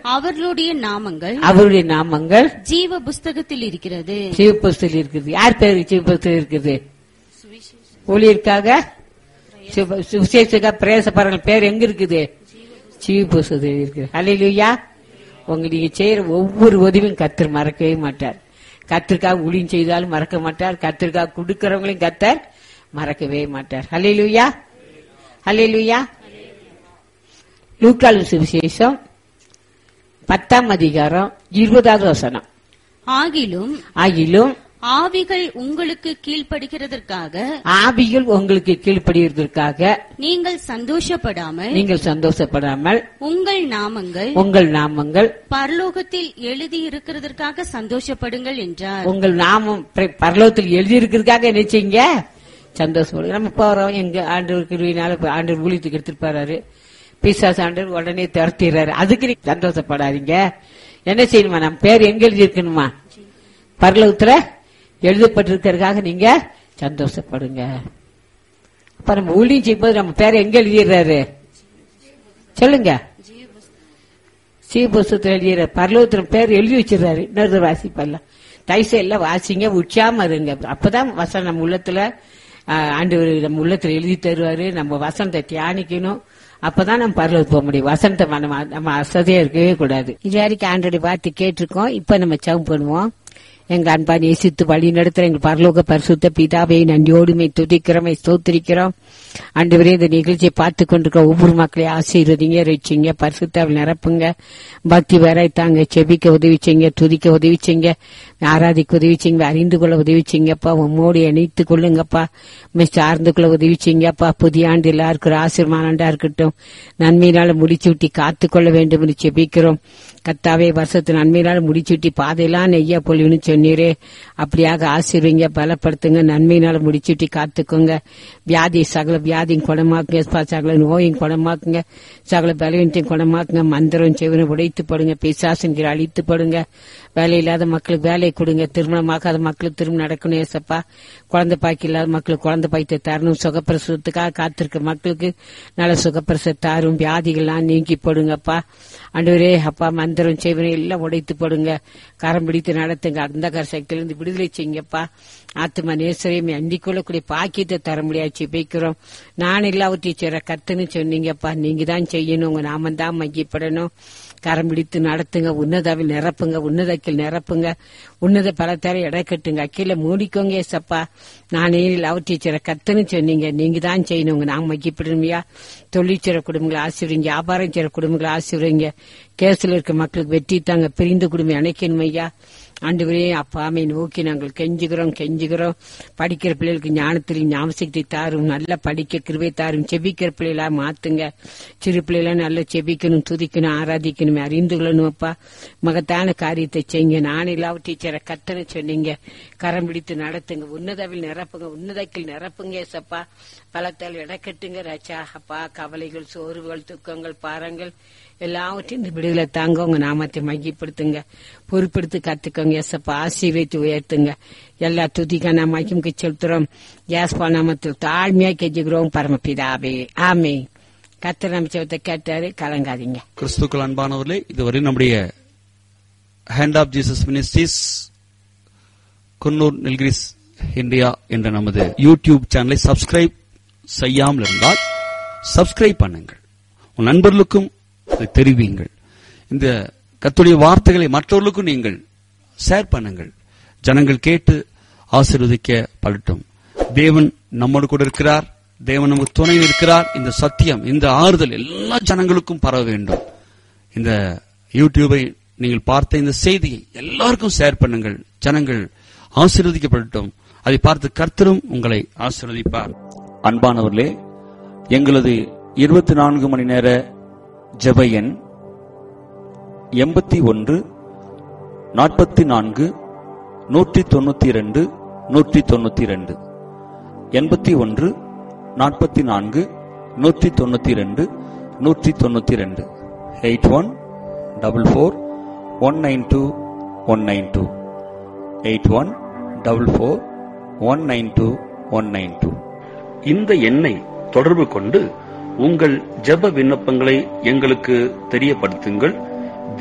அவர்களுடைய நாமங்கள் அவருடைய நாமங்கள் ஜீவ புஸ்தகத்தில் இருக்கிறது சிவபுஸ்தில் இருக்குது யார் பேர் சிவபுஸ்தில் இருக்குது ஊழியருக்காக சிவ- சுவிசேஷக்காக பிரேசப்பறங்கள் பேர் எங்க இருக்குது சிவபுஸ்தத்தில் இருக்குது அல்லையா உங்க நீங்க செய்யற ஒவ்வொரு உதவியும் கத்தர் மறக்கவே மாட்டார் கத்திற்காக ஊழியம் செய்தாலும் மறக்க மாட்டார் கத்திற்காக கொடுக்கறவங்களையும் கத்தர் மறக்கவே மாட்டார் அல்லையா அல்லையா லூக்காலு சுவிசேஷம் பத்தாம் அதிகாரம் இருபதாவது வசனம் ஆகிலும் ஆகிலும் ஆவிகள் உங்களுக்கு கீழ்ப்படுகிறதற்காக ஆவிகள் உங்களுக்கு கீழ்ப்படிவதற்காக நீங்கள் சந்தோஷப்படாமல் நீங்கள் சந்தோஷப்படாமல் உங்கள் நாமங்கள் உங்கள் நாமங்கள் பரலோகத்தில் எழுதி இருக்கிறதற்காக சந்தோஷப்படுங்கள் என்றார் உங்கள் நாமம் பிர- பரலோகத்தில் எழுதியிருக்கிறதுக்காக என்ன செய்யுங்க சந்தோஷப்படுங்க நம்ம போறோம் எங்க ஆண்டவர் கிருவினால இப்ப ஆண்டவர் ஊழியத்துக்கு எடுத்துட்டு போறாரு பிசாஸ் ஆண்டவர் உடனே துரத்திடுறாரு அதுக்கு நீங்க சந்தோஷப்படாதீங்க என்ன செய்யணுமா நம்ம பேர் எங்க எழுதி இருக்கணுமா பரலோகத்துல எழுதப்பட்டிருக்கிறதுக்காக நீங்க சந்தோஷப்படுங்க அப்ப நம்ம ஊழியம் செய்யும்போது நம்ம பேரை எங்க எழுதிடுறாரு சொல்லுங்க சீபுஸ்தத்தில் எழுதிற பரலோகத்தின் பேர் எழுதி வச்சிருக்காரு இன்னொரு வாசிப்பல்ல தைசை எல்லாம் வாசிங்க உச்சாம இருங்க அப்பதான் வசனம் நம்ம உள்ளத்துல ஆஹ், ஆண்டவர் நம்ம உள்ளத்துல எழுதி தருவாரு நம்ம வசனத்தை தியானிக்கணும் அப்பதான் நம்ம பரலோகம் போக முடியும் வசனத்தை நம்ம நம்ம அசதியா இருக்கவே கூடாது இது வரைக்கும் ஆண்டோட வார்த்தை கேட்டிருக்கோம் இப்ப நம்ம சவம் பண்ணுவோம் எங்க அன்பா நேசித்து வழி நடத்துற எங்கள் பரலோக பரிசுத்த பிதாவை நன்றியோடுமை துதிக்கிறோமை ஸ்தோத்திரிக்கிறோம் ஆண்டவரே இந்த நிகழ்ச்சியை பார்த்து கொண்டிருக்கிற ஒவ்வொரு மக்களையும் ஆசீர்வதிங்க ரசிங்க பரிசுத்தாவில் நிரப்புங்க பக்தி வரைத்தாங்க செபிக்க உதவி செய்யுங்க துதிக்க உதவி செய்யுங்க ஆராதிக்க உதவி செய்யுங்க அறிந்து கொள்ள உதவி செய்யுங்கப்பா உம்மோடு இணைத்து கொள்ளுங்கப்பா உம்மை சார்ந்து கொள்ள உதவி செய்யுங்கப்பா புதிய ஆண்டு எல்லாருக்கும் ஒரு ஆசீர்வாதண்டா இருக்கட்டும் நன்மையினால முடிச்சு விட்டி காத்து கொள்ள வேண்டும் என்று செபிக்கிறோம் கத்தாவே வருஷத்து நன்மையினால முடிச்சுட்டி பாதையெல்லாம் நெய்யா பொழிவுன்னு சொன்னீரே அப்படியாக ஆசீர்வீங்க பலப்படுத்துங்க நன்மையினால முடிச்சுட்டி காத்துக்கோங்க வியாதி சகல வியாதியும் குணமாக்குங்க ப- சகல நோயும் குணமாக்குங்க சகல பலவீனத்தையும் குணமாக்குங்க மந்திரம் செவனை உடைத்து படுங்க பிசாசன்கிற அழித்து படுங்க வேலை இல்லாத மக்களுக்கு வேலை கொடுங்க திருமணமாகாத மக்களுக்கு திருமணம் நடக்கணும் ஏசப்பா குழந்தை பாக்கி இல்லாத மக்களுக்கு குழந்தை பாய்த்த தரணும் சுகப்பிரசவத்துக்காக காத்திருக்க மக்களுக்கு நல்ல சுகப்பிரசவ தாரும் வியாதிகள்லாம் நீக்கி போடுங்கப்பா ஆண்டவரே அப்பா மந்திரம் செய்வனை எல்லாம் உடைத்து போடுங்க கரம் பிடித்து நடத்துங்க அந்த சக்தியிலிருந்து விடுதலை செய்யுங்கப்பா ஆத்மா நேசரையும் அண்டிக் கொள்ளக்கூடிய பாக்கியத்தை தர முடியாது வைக்கிறோம் நான் எல்லாவற்றையும் செய்ற கத்துன்னு சொன்னீங்கப்பா நீங்க தான் செய்யணும் உங்க நாம தான் மையப்படணும் கரம் பிடித்து நடத்துங்க உன்னதாவில் நிரப்புங்க உன்னதக்கில் நிரப்புங்க உன்னத பலத்தார எடை கட்டுங்க கீழே மூடிக்கோங்க ஏசப்பா நானே அவற்றை சிற கத்துன்னு சொன்னீங்க நீங்க தான் செய்யணும் உங்க நாம் மையப்படணுமையா தொழிற்சிற குடும்பங்களை ஆசிரியங்க வியாபாரம் செய்ற குடும்பங்களை ஆசிரியங்க கேஸ்ல இருக்க மக்களுக்கு வெற்றி தாங்க பிரிந்த குடும்பம் அணைக்கணும் ஐயா ஆண்டவரே அப்பாமை நோக்கி நாங்கள் கெஞ்சுகிறோம் கெஞ்சுகிறோம் படிக்கிற பிள்ளைகளுக்கு ஞானத்தில் ஞாபகத்தை தாரும் நல்லா படிக்க கிருபை தாரும் செபிக்கிற பிள்ளைகளா மாத்துங்க சிறு பிள்ளைகளா நல்லா செபிக்கணும் துதிக்கணும் ஆராதிக்கணும் அறிந்து கொள்ளணும் அப்பா மகத்தான காரியத்தை செய்யுங்க நான் இல்லாவ டீச்சரை கத்தனை சொன்னீங்க கரம் பிடித்து நடத்துங்க உன்னதவில் நிரப்புங்க உன்னதக்கில் நிரப்புங்க ஏசப்பா பலத்தால் இடக்கட்டுங்க ராச்சா அப்பா கவலைகள் சோர்வுகள் துக்கங்கள் பாரங்கள் எல்லாவற்றையும் இந்த விடுதலை தாங்க உங்க நாமத்தை மையப்படுத்துங்க பொறுப்படுத்தி கத்துக்கோங்க எசப்பா ஆசீர்வதித்து உயர்த்துங்க எல்லா துதிக்கான மைக்கும் செலுத்துறோம் யாஸ்பா நாமத்தில் தாழ்மையா கெஞ்சுகிறோம் பரமபிதாவே ஆமே கத்திர அமைச்சவத்தை கேட்டாரு கலங்காதீங்க கிறிஸ்துக்கள் அன்பானவர்களே இதுவரை நம்முடைய hand of Jesus ministries Coonoor Nilgiris India என்ற நமது யூடியூப் சேனலை சப்ஸ்கிரைப் செய்யாமல் இருந்தால் சப்ஸ்கிரைப் பண்ணுங்கள் உன் நண்பர்களுக்கும் இதை தெரிவியுங்கள் இந்த கத்துடைய வார்த்தைகளை மற்றவர்களுக்கும் நீங்கள் ஷேர் பண்ணுங்கள் ஜனங்கள் கேட்டு ஆசீர்வதிக்க படட்டும் தேவன் நம்மோடு கூட இருக்கிறார் தேவன் நமக்கு துணை இருக்கிறார் இந்த சத்தியம் இந்த ஆறுதல் எல்லா ஜனங்களுக்கும் பரவ வேண்டும் இந்த யூடியூபை நீங்கள் பார்த்த இந்த செய்தியை எல்லாருக்கும் ஷேர் பண்ணுங்கள் ஜனங்கள் ஆசீர்வதிக்கப்படட்டும் அதை பார்த்து கர்த்தரும் உங்களை ஆசீர்வதிப்பார் அன்பானவர்களே எங்களது இருபத்தி நான்கு மணி நேர ஜெப எண் எண்பத்தி ஒன்று நாற்பத்தி நான்கு நூற்றி தொண்ணூத்தி இரண்டு நூற்றி தொண்ணூத்தி இரண்டு எண்பத்தி ஒன்று நாற்பத்தி நான்கு நூற்றி தொண்ணூத்தி இரண்டு நூற்றி தொண்ணூத்தி இரண்டு eight one double four one nine two one nine two eight one double four one nine two one nine two இந்த எண்ணை தொடர்பு கொண்டு உங்கள் ஜெப விண்ணப்பங்களை எங்களுக்கு தெரியப்படுத்துங்கள்